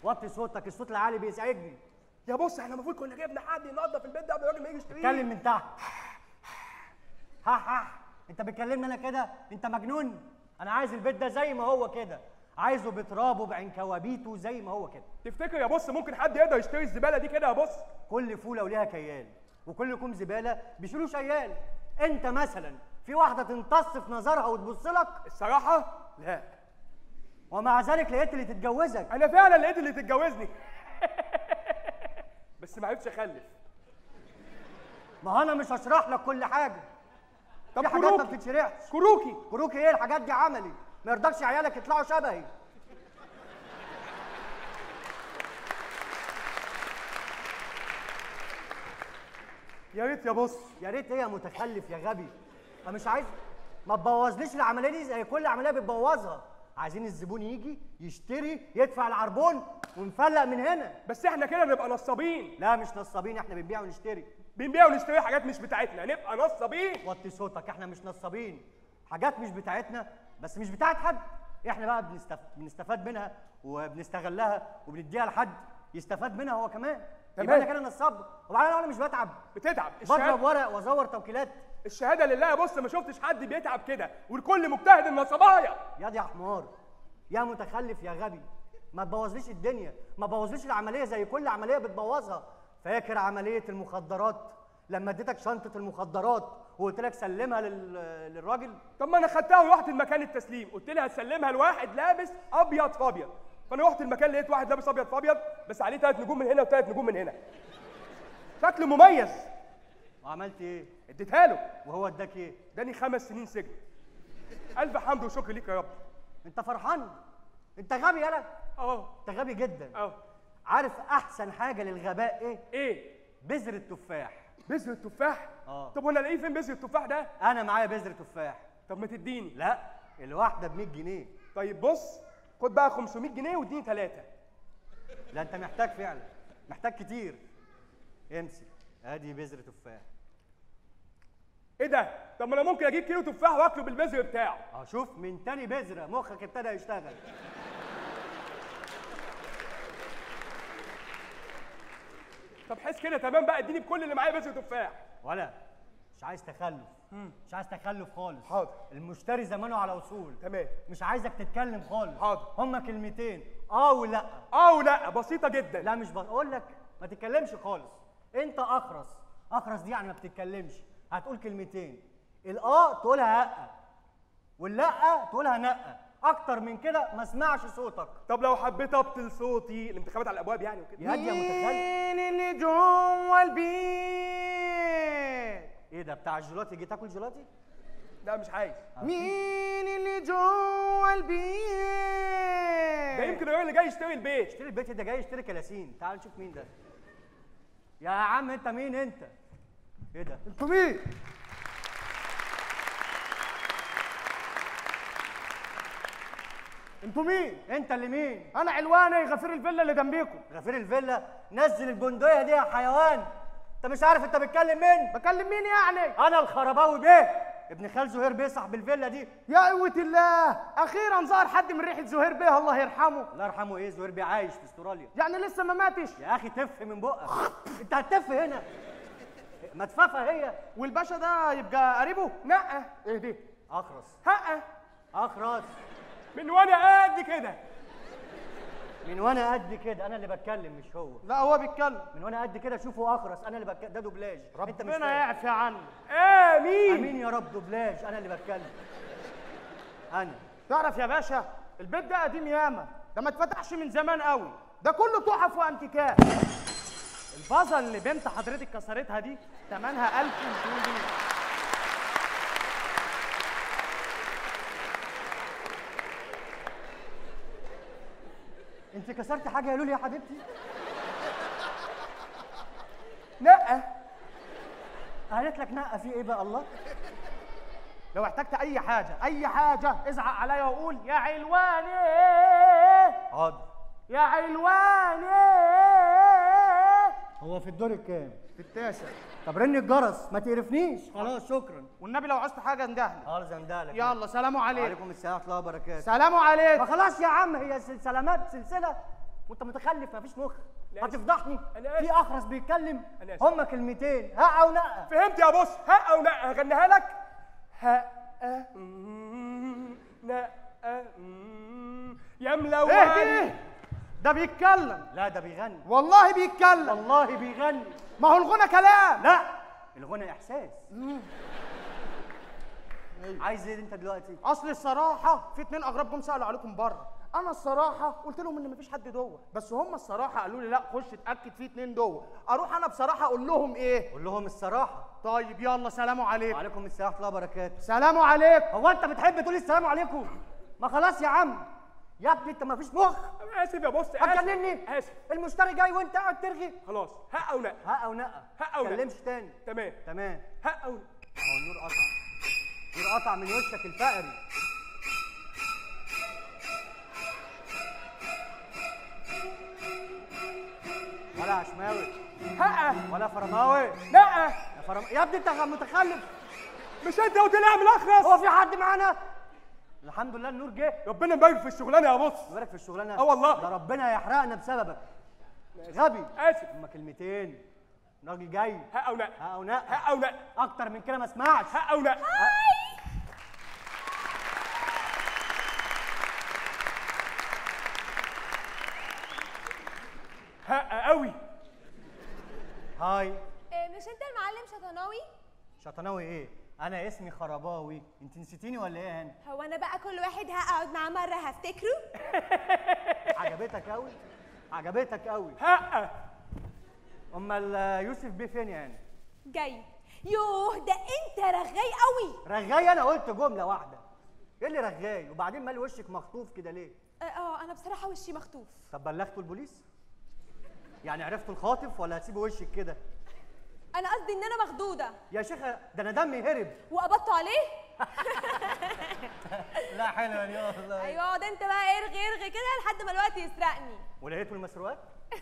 وطي صوتك الصوت العالي بيزعجني يا بص احنا المفروض كنا جبنا حد ينظف البيت ده قبل الراجل ما يجي يشتريه اتكلم من تحت ها ها انت بتكلمني انا كده انت مجنون انا عايز البيت ده زي ما هو كده عايزه بترابه بعنكوابيته زي ما هو كده تفتكر يا بص ممكن حد يقدر يشتري الزباله دي كده يا بص كل فوله وليها كيال وكل كوم زباله بيشيلوا شيال انت مثلا في واحده تمتص في نظرها وتبص لك الصراحه لا ومع ذلك لقيت اللي تتجوزك انا فعلا لقيت اللي تتجوزني بس ما عرفتش اخلف ما هو انا مش هشرح لك كل حاجه طب في حاجات ما كروكي بتتشرحش كروكي كروكي ايه الحاجات دي عملي ما يرضكش عيالك يطلعوا شبهي يا ريت يا بص يا ريت ايه يا متخلف يا غبي انا مش عايز ما تبوظليش العمليه دي زي كل عمليه بتبوظها عايزين الزبون يجي يشتري يدفع العربون ونفلق من هنا بس احنا كده نبقى نصابين لا مش نصابين احنا بنبيع ونشتري بنبيع ونشتري حاجات مش بتاعتنا نبقى نصابين وطي صوتك احنا مش نصابين حاجات مش بتاعتنا بس مش بتاعت حد احنا بقى بنستف... بنستفاد منها وبنستغلها وبنديها لحد يستفاد منها هو كمان تمام. يبقى انا كده نصاب وبعدين انا مش بتعب بتتعب بضرب الشهاده ورق وازور توكيلات الشهاده لله يا بص ما شفتش حد بيتعب كده والكل مجتهد النصبايا يا دي يا حمار يا متخلف يا غبي ما تبوظليش الدنيا ما تبوظليش العمليه زي كل عمليه بتبوظها فاكر عمليه المخدرات لما اديتك شنطه المخدرات وقلت لك سلمها لل... للراجل طب ما انا خدتها ورحت المكان التسليم قلت لها هتسلمها لواحد لابس ابيض في ابيض فانا رحت المكان لقيت واحد لابس ابيض في ابيض بس عليه ثلاث نجوم من هنا وثلاث نجوم من هنا شكله مميز وعملت ايه اديتها له وهو اداك ايه اداني خمس سنين سجن الف حمد وشكر ليك يا رب انت فرحان انت غبي يالا اه انت غبي جدا اه عارف احسن حاجه للغباء ايه ايه بذر التفاح بذر التفاح اه. طب وانا الاقيه فين بذر التفاح ده انا معايا بذر تفاح طب ما تديني لا الواحده ب 100 جنيه طيب بص خد بقى 500 جنيه واديني ثلاثه لا انت محتاج فعلا محتاج كتير امسك ادي بذر تفاح ايه ده طب ما انا ممكن اجيب كيلو تفاح واكله بالبذر بتاعه اه شوف من تاني بذره مخك ابتدى يشتغل طب حس كده تمام بقى اديني بكل اللي معايا بذر تفاح ولا مش عايز تخلف مش عايز تخلف خالص حاضر. المشتري زمانه على اصول تمام مش عايزك تتكلم خالص حاضر. هما كلمتين اه ولا اه ولا بسيطه جدا لا مش بقول لك ما تتكلمش خالص انت اخرس اخرس دي يعني ما بتتكلمش هتقول كلمتين الاه تقولها هقه واللا تقولها نقه اكتر من كده ما اسمعش صوتك طب لو حبيت ابطل صوتي الانتخابات على الابواب يعني وكده يا دي يا متخلف مين اللي جوه البيت ايه ده بتاع الجيلاتي جيت تاكل جيلاتي لا مش عايز مين اللي جوه البيت ده يمكن الراجل اللي جاي يشتري البيت اشتري البيت ده جاي يشتري كلاسين تعال نشوف مين ده يا عم انت مين انت ايه ده انتوا مين انتوا مين انت اللي مين انا علواني غفير الفيلا اللي جنبيكم غفير الفيلا نزل البندقيه دي يا حيوان انت مش عارف انت بتكلم مين بكلم مين يعني انا الخرباوي بيه ابن خال زهير بيه صاحب الفيلا دي يا قوة الله اخيرا ظهر حد من ريحة زهير بيه الله يرحمه الله يرحمه ايه زهير بيه عايش في استراليا يعني لسه ما ماتش يا اخي تف من بقك انت هتف هنا مدففه هي والباشا ده يبقى قريبه لا ايه دي اخرس حقه اخرس من وانا قد كده من وانا قد كده انا اللي بتكلم مش هو لا هو بيتكلم من وانا قد كده شوفه اخرس انا اللي بتكلم ده دوبلاج انت مش ربنا فاهم. يعفي عنه امين امين يا رب دوبلاج انا اللي بتكلم انا تعرف يا باشا البيت ده قديم ياما ده ما اتفتحش من زمان قوي ده كله تحف وانتيكات الفازه اللي بنت حضرتك كسرتها دي ثمنها 1200 جنيه انت كسرت حاجه يا لولي يا حبيبتي لا قالت لك نقه في ايه بقى الله لو احتجت اي حاجه اي حاجه ازعق عليا وقول يا علواني حاضر يا علواني هو في الدور الكام في التاسع طب رن الجرس ما تقرفنيش خلاص شكرا والنبي لو عوزت حاجه اندهلي خلاص اندهلك يلا سلام عليكم وعليكم السلام ورحمه الله وبركاته سلام عليكم ما خلاص يا عم هي سل- سلامات سلسله وانت متخلف مفيش مخ لا آسف. هتفضحني أنا في آسف. اخرس بيتكلم أنا آسف. هما كلمتين هقه ونقه فهمت يا بص ها او لا هغنيها لك ها أ- م- نا أ- م- يا ملون اهدي ده بيتكلم لا ده بيغني والله بيتكلم والله بيغني ما هو الغنى كلام لا الغنى احساس عايز ايه انت دلوقتي اصل الصراحه في اتنين اغراب جم سالوا عليكم بره انا الصراحه قلت لهم ان مفيش حد جوه بس هم الصراحه قالوا لي لا خش اتاكد في اتنين جوه اروح انا بصراحه اقول لهم ايه قول لهم الصراحه طيب يلا سلام عليكم وعليكم السلام ورحمه الله وبركاته سلام عليكم هو انت بتحب تقول السلام عليكم ما خلاص يا عم يا ابني انت مفيش مخ انا اسف يا بص آسف. هتكلمني اسف المشتري جاي وانت قاعد ترغي خلاص ها او لا ها او نقه ها أو لا. تكلمش تاني تمام تمام ها او لا اهو النور قطع النور قطع من وشك الفقري ولا عشماوي ها ولا فرماوي لا يا فرم... يا ابني انت متخلف مش انت قلت لي اعمل اخرس هو في حد معانا الحمد لله النور جه ربنا يبارك في الشغلانه يا بص يبارك في الشغلانه اه والله. ده ربنا يحرقنا بسببك غبي اسف هما كلمتين راجل جاي ها او لا ها او نقه ها او لا اكتر من كده ما اسمعش ها او لا ها قوي هاي إيه، مش انت المعلم شطناوي شطناوي ايه انا اسمي خرباوي انت نسيتيني ولا ايه يا هاني هو انا بقى كل واحد هقعد معاه مره هفتكره عجبتك قوي عجبتك قوي ها امال يوسف بيه فين يا هاني جاي يوه ده انت رغاي قوي رغاي انا قلت جمله واحده ايه اللي رغاي وبعدين مال وشك مخطوف كده ليه اه آه، انا بصراحه وشي مخطوف طب بلغتوا البوليس يعني عرفتوا الخاطف ولا هتسيبوا وشك كده انا قصدي ان انا مخدوده يا شيخه ده انا دمي هرب وقبضتوا عليه لا حلوه دي والله ايوه اقعد انت بقى ارغي ارغي كده لحد ما الوقت يسرقني ولقيتوا المسروقات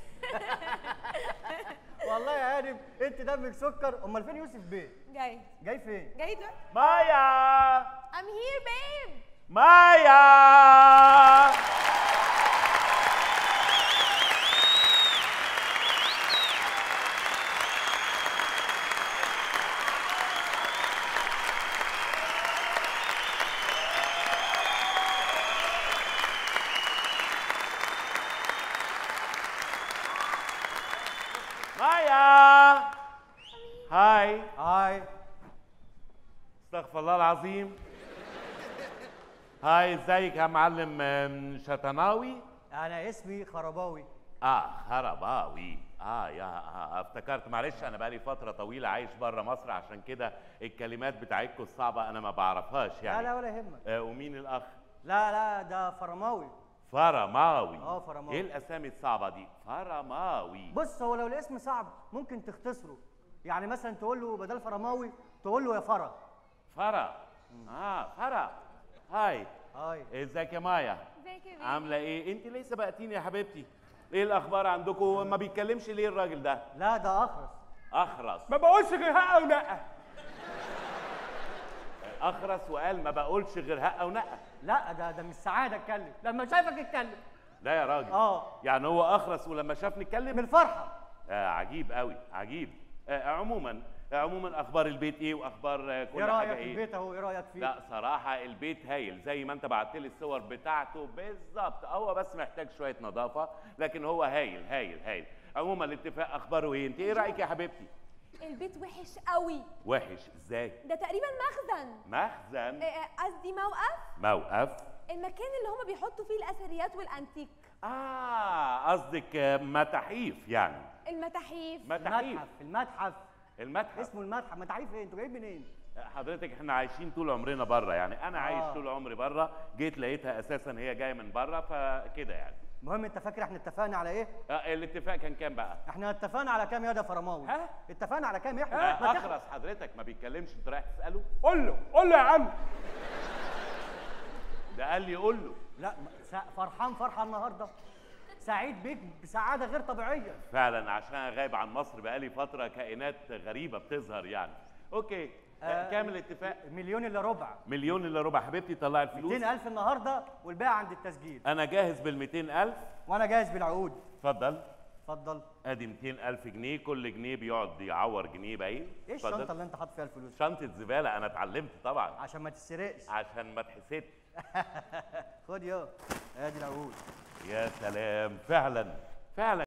والله يا هانم انت دمك سكر امال فين يوسف بيه جاي جاي فين جاي دلوقتي مايا I'm here babe مايا مايا هاي هاي استغفر الله العظيم هاي ازيك يا معلم آم، شطناوي انا اسمي خرباوي اه خرباوي اه يا آه افتكرت معلش انا بقالي فتره طويله عايش بره مصر عشان كده الكلمات بتاعتكم الصعبه انا ما بعرفهاش لا يعني لا ولا يهمك آه ومين الاخ لا لا ده فرماوي فرماوي آه، فرماوي. ايه الاسامي الصعبه دي فرماوي بص هو لو الاسم صعب ممكن تختصره يعني مثلا تقول له بدل فرماوي تقول له يا فرا فرا اه فرا هاي هاي ازيك يا مايا ازيك يا بيه عامله ايه انت ليه سبقتيني يا حبيبتي ايه الاخبار عندكم ما بيتكلمش ليه الراجل ده لا ده اخرس اخرس ما بقولش غير ها او لا اخرس وقال ما بقولش غير هقه ونقه لا ده ده مش سعاده اتكلم لما شايفك اتكلم لا يا راجل اه يعني هو اخرس ولما شافني من اتكلم الفرحه آه عجيب قوي عجيب آه عموما آه عموما اخبار البيت ايه واخبار آه كل ايه حاجه رايك في ايه البيت اهو ايه رايك فيه لا صراحة البيت هايل زي ما انت بعت لي الصور بتاعته بالظبط هو بس محتاج شوية نظافة لكن هو هايل هايل هايل عموما الاتفاق اخباره ايه انت ايه رأيك يا حبيبتي البيت وحش قوي وحش ازاي ده تقريبا مخزن مخزن إيه، إيه، قصدي موقف موقف المكان اللي هما بيحطوا فيه الاثريات والانتيك اه قصدك آه، متاحيف يعني المتاحيف متاحيف المتحف المتحف المتحف اسمه المتحف متاحف ايه انتوا جايين منين حضرتك احنا عايشين طول عمرنا بره يعني انا عايش آه. طول عمري بره جيت لقيتها اساسا هي جايه من بره فكده يعني المهم انت فاكر احنا اتفقنا على ايه آه الاتفاق كان كام بقى احنا اتفقنا على كام يا ده فرماوي ها؟ اتفقنا على كام احنا لا ما تخ- اخرس حضرتك ما بيتكلمش انت رايح تساله قول له قول له يا عم ده قال لي قول له لا ما- سع- فرحان فرحه النهارده سعيد بيك بسعاده غير طبيعيه فعلا عشان أنا غايب عن مصر بقالي فتره كائنات غريبه بتظهر يعني اوكي كام الاتفاق مليون الا ربع مليون الا ربع حبيبتي طلعي الفلوس 200000 النهارده والباقي عند التسجيل انا جاهز بال ألف وانا جاهز بالعقود اتفضل اتفضل ادي 200 ألف جنيه كل جنيه بيقعد يعور جنيه باين ايه اتفضل. الشنطه اللي انت حاطط فيها الفلوس شنطة زبالة أنا اتعلمت طبعا عشان ما تتسرقش عشان ما تحسدش خد يا ادي العقود يا سلام فعلا فعلا